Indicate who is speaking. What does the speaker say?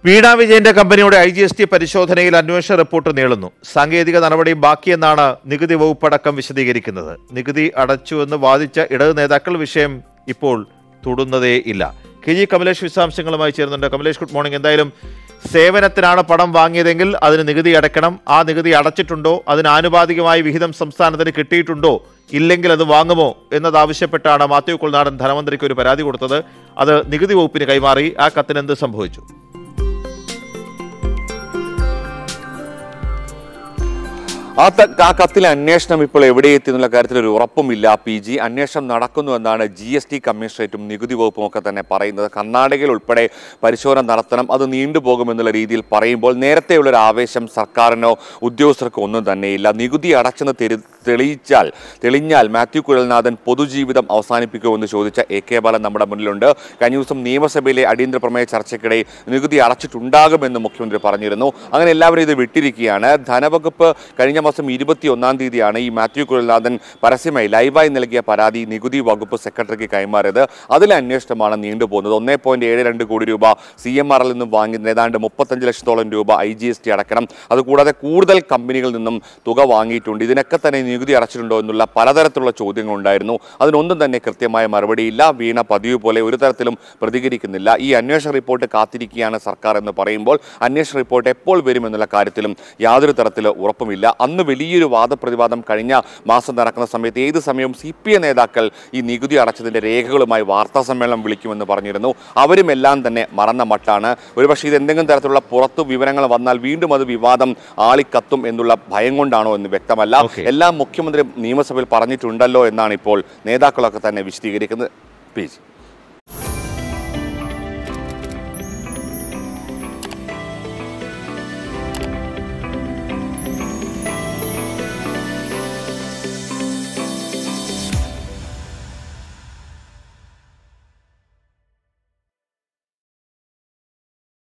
Speaker 1: വീണ വിജയന്റെ കമ്പനിയുടെ I G S T പരിശോധനയിൽ അന്വേഷണ റിപ്പോർട്ട് നീളുന്നു സാങ്കേതിക നടപടി ബാക്കിയെന്നാണ് നികുതി വകുപ്പടക്കം വിശദീകരിക്കുന്നത് നികുതി അടച്ചുവെന്ന് വാദിച്ച ഇടത് നേതാക്കൾ വിഷയം ഇപ്പോൾ തൊടുന്നതേ ഇല്ല കെ ജി കമലേഷ് വിശദാംശങ്ങളുമായി ചേരുന്നുണ്ട് കമലേഷ് ഗുഡ് മോർണിംഗ് എന്തായാലും സേവനത്തിനാണ് പണം വാങ്ങിയതെങ്കിൽ അതിന് നികുതി അടയ്ക്കണം ആ നികുതി അടച്ചിട്ടുണ്ടോ അതിന് ആനുപാതികമായി വിഹിതം സംസ്ഥാനത്തിന് കിട്ടിയിട്ടുണ്ടോ ഇല്ലെങ്കിൽ അത് വാങ്ങുമോ എന്നതാവശ്യപ്പെട്ടാണ് മാത്യു കുൾനാടൻ ധനമന്ത്രിക്ക് ഒരു പരാതി കൊടുത്തത് അത് നികുതി വകുപ്പിന് കൈമാറി ആ കത്തിന് എന്ത് സംഭവിച്ചു
Speaker 2: ആ ത- ആ കത്തിലെ അന്വേഷണം ഇപ്പോൾ എവിടെ എത്തി എന്നുള്ള കാര്യത്തിൽ ഒരു ഉറപ്പുമില്ല പി ജി അന്വേഷണം നടക്കുന്നു എന്നാണ് ജി എസ് ടി കമ്മീഷണറേറ്റും നികുതി വകുപ്പും ഒക്കെ തന്നെ പറയുന്നത് കർണാടകയിൽ ഉൾപ്പെടെ പരിശോധന നടത്തണം അത് നീണ്ടുപോകുമെന്നുള്ള രീതിയിൽ പറയുമ്പോൾ നേരത്തെയുള്ള ഒരു ആവേശം സർക്കാരിനോ ഉദ്യോഗസ്ഥർക്കോ ഒന്നും തന്നെയില്ല നികുതി അടച്ചെന്ന് തെരി തെളിയിച്ചാൽ തെളിഞ്ഞാൽ മാത്യു കുഴൽനാഥൻ പൊതുജീവിതം അവസാനിപ്പിക്കുമെന്ന് ചോദിച്ച എ കെ ബാലൻ നമ്മുടെ മുന്നിലുണ്ട് കഴിഞ്ഞ ദിവസം നിയമസഭയിലെ അടിയന്തര പ്രമേയ ചർച്ചയ്ക്കിടെ നികുതി അടച്ചിട്ടുണ്ടാകുമെന്ന് മുഖ്യമന്ത്രി പറഞ്ഞിരുന്നു അങ്ങനെ എല്ലാവരും ഇത് വിട്ടിരിക്കുകയാണ് ധനവകുപ്പ് കഴിഞ്ഞ മാസം ഇരുപത്തി ഒന്നാം തീയതിയാണ് ഈ മാത്യു കുഴൽനാഥൻ പരസ്യമായി ലൈവായി നൽകിയ പരാതി നികുതി വകുപ്പ് സെക്രട്ടറിക്ക് കൈമാറിയത് അതിലെ അന്വേഷണമാണ് നീണ്ടുപോകുന്നത് ഒന്നേ പോയിന്റ് ഏഴ് രണ്ട് കോടി രൂപ സി എം ആറിൽ നിന്നും വാങ്ങി ഏതാണ്ട് മുപ്പത്തഞ്ച് ലക്ഷത്തോളം രൂപ ഐ ജി എസ് ടി അടക്കണം അതുകൂടാതെ കൂടുതൽ കമ്പനികളിൽ നിന്നും തുക വാങ്ങിയിട്ടുണ്ട് ഇതിനൊക്കെ തന്നെ നികുതി അടച്ചിട്ടുണ്ടോ എന്നുള്ള പലതരത്തിലുള്ള ചോദ്യങ്ങൾ ഉണ്ടായിരുന്നു അതിനൊന്നും തന്നെ കൃത്യമായ മറുപടിയില്ല വീണ പതിവ് പോലെ ഒരു തരത്തിലും പ്രതികരിക്കുന്നില്ല ഈ അന്വേഷണ റിപ്പോർട്ട് കാത്തിരിക്കുകയാണ് സർക്കാർ എന്ന് പറയുമ്പോൾ അന്വേഷണ റിപ്പോർട്ട് എപ്പോൾ വരുമെന്നുള്ള കാര്യത്തിലും യാതൊരു തരത്തിലും ഉറപ്പുമില്ല അന്ന് വലിയൊരു വാദപ്രതിവാദം കഴിഞ്ഞ മാസം നടക്കുന്ന സമയത്ത് ഏത് സമയവും സി പി ഐ നേതാക്കൾ ഈ നികുതി അടച്ചതിന്റെ രേഖകളുമായി വാർത്താ സമ്മേളനം വിളിക്കുമെന്ന് പറഞ്ഞിരുന്നു അവരും എല്ലാം തന്നെ മറന്ന മട്ടാണ് ഒരുപക്ഷെ ഇത് എന്തെങ്കിലും തരത്തിലുള്ള പുറത്തു വിവരങ്ങൾ വന്നാൽ വീണ്ടും അത് വിവാദം ആളിക്കത്തും എന്നുള്ള ഭയം കൊണ്ടാണോ എന്ന് വ്യക്തമല്ല
Speaker 1: Okay.
Speaker 2: എല്ലാം മുഖ്യമന്ത്രി നിയമസഭയിൽ പറഞ്ഞിട്ടുണ്ടല്ലോ എന്നാണ് ഇപ്പോൾ നേതാക്കളൊക്കെ തന്നെ വിശദീകരിക്കുന്നത് പി ജി